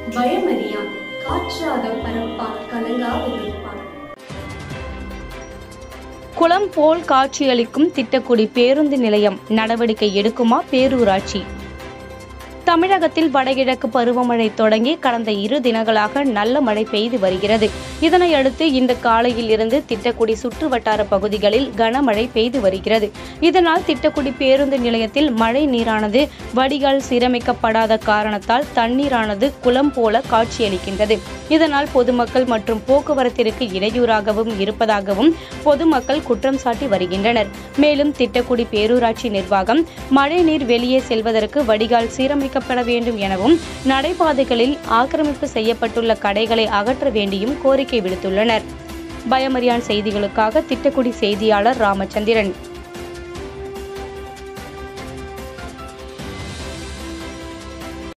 பயமறியான் காற்றாக பரப்பான் கலங்காது நிற்பான் குளம் போல் காட்சியளிக்கும் திட்டக்குடி பேருந்து நிலையம் நடவடிக்கை எடுக்குமா பேரூராட்சி தமிழகத்தில் வடகிழக்கு பருவமழை தொடங்கி கடந்த இரு தினங்களாக நல்ல மழை பெய்து வருகிறது இதனையடுத்து இந்த காலையில் இருந்து திட்டக்குடி சுற்று வட்டார பகுதிகளில் கனமழை பெய்து வருகிறது இதனால் திட்டக்குடி பேருந்து நிலையத்தில் மழை நீரானது வடிகால் சீரமைக்கப்படாத காரணத்தால் தண்ணீரானது குளம் போல காட்சியளிக்கின்றது இதனால் பொதுமக்கள் மற்றும் போக்குவரத்திற்கு இடையூறாகவும் இருப்பதாகவும் பொதுமக்கள் குற்றம் சாட்டி வருகின்றனர் மேலும் திட்டக்குடி பேரூராட்சி நிர்வாகம் மழைநீர் வெளியே செல்வதற்கு வடிகால் சீரமைக்கப்பட வேண்டும் எனவும் நடைபாதைகளில் ஆக்கிரமிப்பு செய்யப்பட்டுள்ள கடைகளை அகற்ற வேண்டியும் கோரிக்கை விடுத்துள்ளனர் பயமறியான் செய்திகளுக்காக திட்டக்குடி செய்தியாளர் ராமச்சந்திரன்